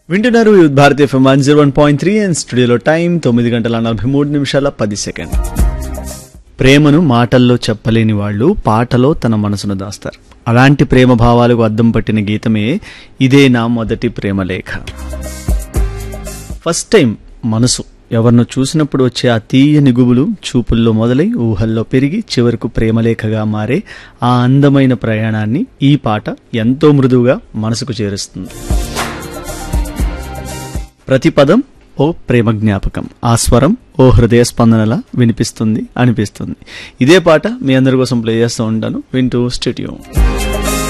వింటున్నారు youth Bharati FM one zero one point three and స్టూడియోలో time తొమ్మిది గంటల నలభై మూడు నిమిషాల పది సెకండ్ ప్రేమను మాటల్లో చెప్పలేని వాళ్ళు పాటలో తన మనసును దాస్తారు అలాంటి ప్రేమ భావాలకు అద్దం పట్టిన గీతమే ఇదే నా మొదటి ప్రేమ లేఖ ఫస్ట్ టైం మనసు ఎవరినో చూసినప్పుడు వచ్చే ఆ తీయని గుబులు చూపుల్లో మొదలై ఊహల్లో పెరిగి చివరకు ప్రేమలేఖగా మారే ఆ అందమైన ప్రయాణాన్ని ఈ పాట ఎంతో మృదువుగా మనసుకు చేరుస్తుంది ప్రతి పదం ఓ ప్రేమ జ్ఞాపకం ఆ స్వరం ఓ హృదయ స్పందనలా వినిపిస్తుంది అనిపిస్తుంది ఇదే పాట మీ అందరి కోసం ప్లే చేస్తూ ఉంటాను వింటూ స్టూడియో